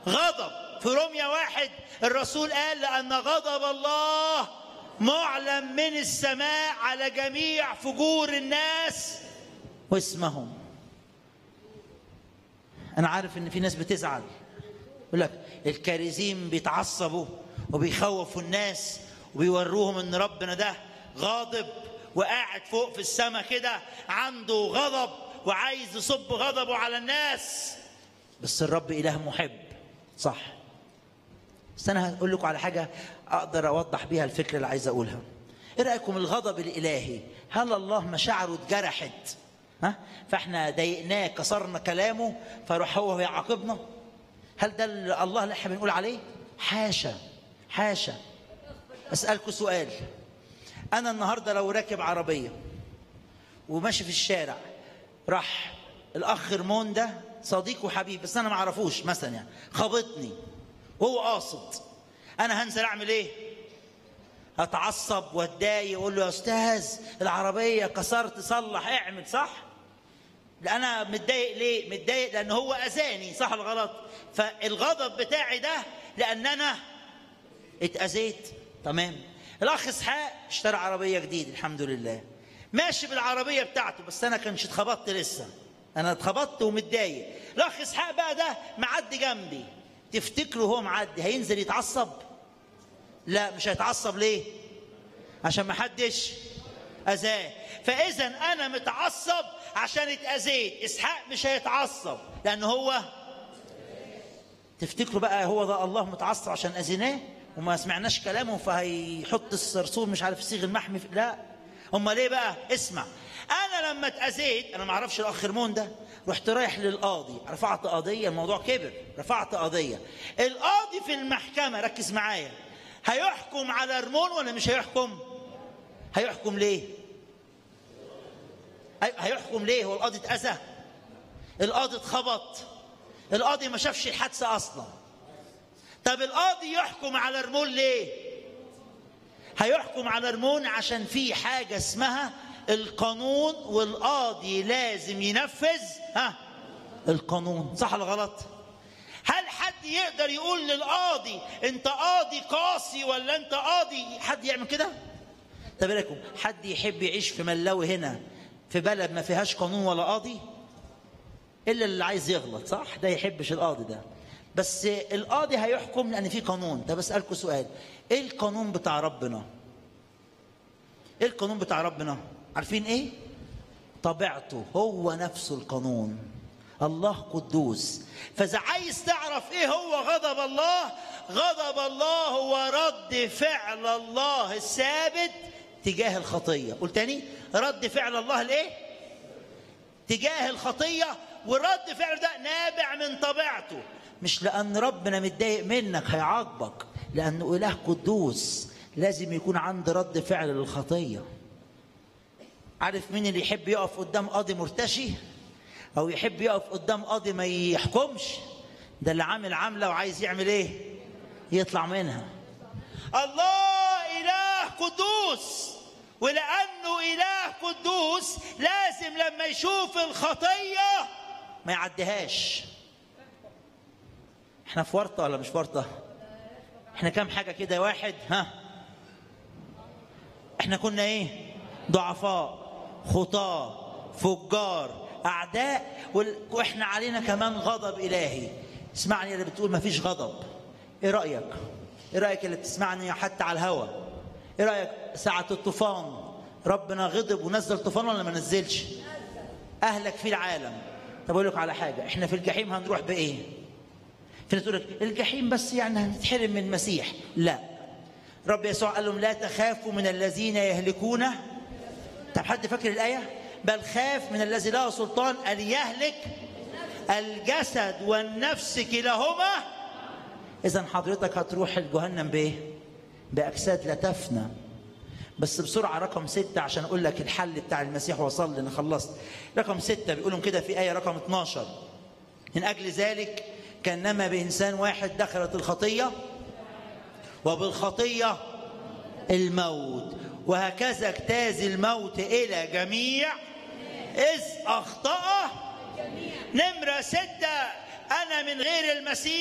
غضب في روميا واحد الرسول قال لأن غضب الله معلن من السماء على جميع فجور الناس واسمهم أنا عارف إن في ناس بتزعل يقول لك الكارزين بيتعصبوا وبيخوفوا الناس وبيوروهم إن ربنا ده غاضب وقاعد فوق في السماء كده عنده غضب وعايز يصب غضبه على الناس بس الرب إله محب صح بس أنا هقول لكم على حاجة أقدر أوضح بيها الفكرة اللي عايز أقولها إيه رأيكم الغضب الإلهي هل الله مشاعره اتجرحت ها فاحنا ضايقناه كسرنا كلامه فراح هو يعاقبنا هل ده اللي الله اللي احنا بنقول عليه حاشا حاشا اسالكم سؤال انا النهارده لو راكب عربيه وماشي في الشارع راح الاخ رمون ده صديق وحبيب بس انا ما اعرفوش مثلا يعني خبطني وهو قاصد انا هنزل اعمل ايه هتعصب واتضايق اقول له يا استاذ العربيه كسرت صلح اعمل صح لا انا متضايق ليه متضايق لان هو اذاني صح ولا غلط فالغضب بتاعي ده لان انا اتاذيت تمام الاخ اسحاق اشترى عربيه جديده الحمد لله ماشي بالعربيه بتاعته بس انا كانش اتخبطت لسه انا اتخبطت ومتضايق الاخ اسحاق بقى ده معدي جنبي تفتكروا هو معدي هينزل يتعصب لا مش هيتعصب ليه عشان ما حدش اذاه فاذا انا متعصب عشان اتاذيت اسحاق مش هيتعصب لان هو تفتكروا بقى هو ده الله متعصب عشان اذيناه وما سمعناش كلامه فهيحط الصرصور مش عارف الصيغ المحمي في... لا هم ليه بقى اسمع انا لما اتاذيت انا ما اعرفش الاخ رمون ده رحت رايح للقاضي رفعت قضيه الموضوع كبر رفعت قضيه القاضي في المحكمه ركز معايا هيحكم على رمون ولا مش هيحكم هيحكم ليه هيحكم ليه هو القاضي اتاذى القاضي اتخبط القاضي ما شافش الحادثه اصلا طب القاضي يحكم على رمون ليه هيحكم على رمون عشان في حاجه اسمها القانون والقاضي لازم ينفذ ها القانون صح ولا غلط هل حد يقدر يقول للقاضي انت قاضي قاسي ولا انت قاضي حد يعمل كده طب رايكم حد يحب يعيش في ملاوي هنا في بلد ما فيهاش قانون ولا قاضي الا اللي عايز يغلط صح ده يحبش القاضي ده بس القاضي هيحكم لان في قانون ده بسالكم سؤال ايه القانون بتاع ربنا ايه القانون بتاع ربنا عارفين ايه طبيعته هو نفسه القانون الله قدوس فاذا عايز تعرف ايه هو غضب الله غضب الله هو رد فعل الله الثابت تجاه الخطيه قول تاني رد فعل الله الايه تجاه الخطيه والرد فعل ده نابع من طبيعته مش لان ربنا متضايق منك هيعاقبك لانه اله قدوس لازم يكون عنده رد فعل للخطيه عارف مين اللي يحب يقف قدام قاضي مرتشي او يحب يقف قدام قاضي ما يحكمش ده اللي عامل عامله وعايز يعمل ايه يطلع منها الله اله قدوس ولانه اله قدوس لازم لما يشوف الخطيه ما يعديهاش احنا في ورطه ولا مش في ورطه احنا كام حاجه كده واحد ها احنا كنا ايه ضعفاء خطاه فجار اعداء واحنا علينا كمان غضب الهي اسمعني اللي بتقول ما فيش غضب ايه رايك ايه رايك اللي بتسمعني حتى على الهوا ايه رايك ساعه الطوفان ربنا غضب ونزل طوفان ولا ما نزلش اهلك في العالم طب اقول لك على حاجه احنا في الجحيم هنروح بايه في ناس تقول لك الجحيم بس يعني هنتحرم من المسيح لا رب يسوع قال لهم لا تخافوا من الذين يهلكون طب حد فاكر الايه بل خاف من الذي له سلطان ان يهلك الجسد والنفس كلاهما اذا حضرتك هتروح الجهنم بايه باجساد لا تفنى بس بسرعه رقم ستة عشان اقول لك الحل بتاع المسيح وصل لنا خلصت رقم ستة بيقولوا كده في ايه رقم 12 من اجل ذلك كانما بانسان واحد دخلت الخطيه وبالخطيه الموت وهكذا اجتاز الموت الى جميع اذ اخطا نمره سته انا من غير المسيح